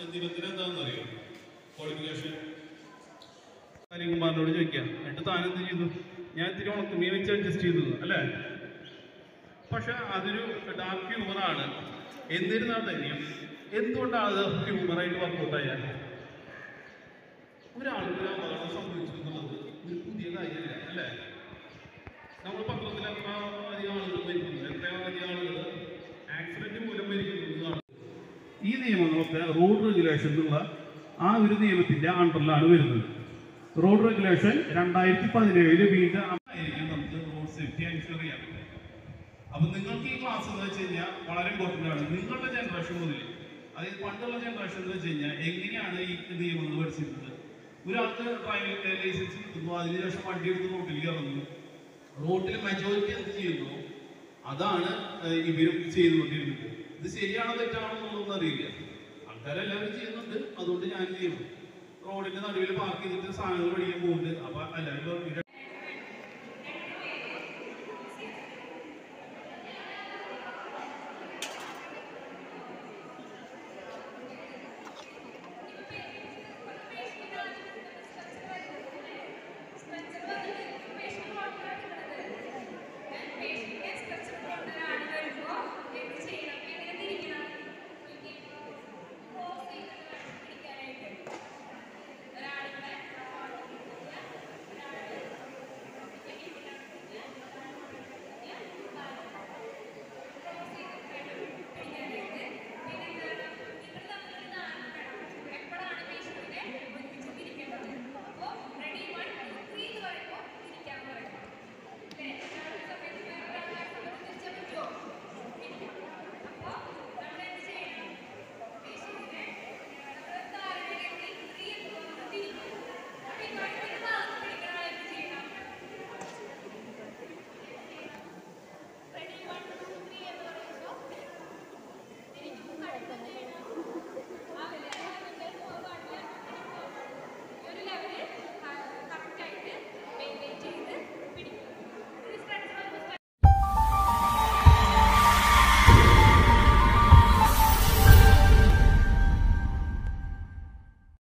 ദിനത്തിന് എന്താണെന്ന് അറിയോ ക്വാളിഫിക്കേഷൻ കാര്യകുമാറിനോട് ചോദിക്കാം എന്നിട്ട് താൻ എന്ത് ചെയ്തു ഞാൻ ഇത്തിരി ഉണക്കമീൻ വെച്ച് അഡ്ജസ്റ്റ് ചെയ്തു അല്ലേ പക്ഷെ അതൊരു ഡാർക്ക് ഹ്യൂമറാണ് എന്നിരുന്നാൽ തന്നെയും എന്തുകൊണ്ടാണ് അത് ഹ്യൂമറായിട്ട് വർക്കൗട്ടായ ഒരാൾക്ക് ഒരു അപകടം സംഭവിച്ചു എന്നുള്ളത് ഒരു പുതിയ കാര്യമല്ല അല്ലേ നമ്മൾ പത്രത്തിൽ എത്ര അധികം ആളുകൾ മരിക്കുന്നു എത്ര അധികം ആളുകൾ ആക്സിഡന്റ് മൂലം മരിക്കുന്നു എന്ന് കാണുന്നു. ഈ നിയമങ്ങളൊക്കെ റോഡ് റെഗുലേഷൻ എന്നുള്ള ആ ഒരു നിയമത്തിന്റെ അണ്ടറിലാണ് വരുന്നത് റോഡ് റെഗുലേഷൻ രണ്ടായിരത്തി പതിനേഴില് വീണ്ടും ആയിരിക്കും നമുക്ക് റോഡ് സേഫ്റ്റി എൻഷുർ ചെയ്യാൻ അപ്പൊ നിങ്ങൾക്ക് ഈ ക്ലാസ് എന്ന് വെച്ച് കഴിഞ്ഞാൽ വളരെ ഇമ്പോർട്ടന്റ് ആണ് നിങ്ങളുടെ ജനറേഷൻ മുതൽ അതായത് പണ്ടുള്ള ജനറേഷൻ എന്ന് വെച്ച് കഴിഞ്ഞാൽ എങ്ങനെയാണ് ഈ നിയമങ്ങൾ പഠിച്ചിരുന്നത് ഒരാൾക്ക് ഡ്രൈവിംഗ് ലൈസൻസ് കിട്ടുന്നു അതിനുശേഷം വണ്ടി എടുത്ത് റോട്ടിലേക്ക് ഇറങ്ങുന്നു റോട്ടിൽ മെജോറിറ്റി എന്ത് ചെയ്യുന്നു അതാണ് ഏഹ്, ഇവരും ചെയ്തുകൊണ്ടിരുന്നത് ഇത് ശരിയാണോ തെറ്റാണോ എന്നുള്ളതൊന്നും അറിയില്ല ആൾക്കാരെല്ലാവരും ചെയ്യുന്നുണ്ട് അതുകൊണ്ട് ഞാൻ ചെയ്യുന്നു റോഡിന്റെ നടുവിൽ പാർക്ക് ചെയ്തിട്ട് സാധനങ്ങൾ മേടിക്കാൻ പോകുന്നുണ്ട് അപ്പൊ എല്ലാവരും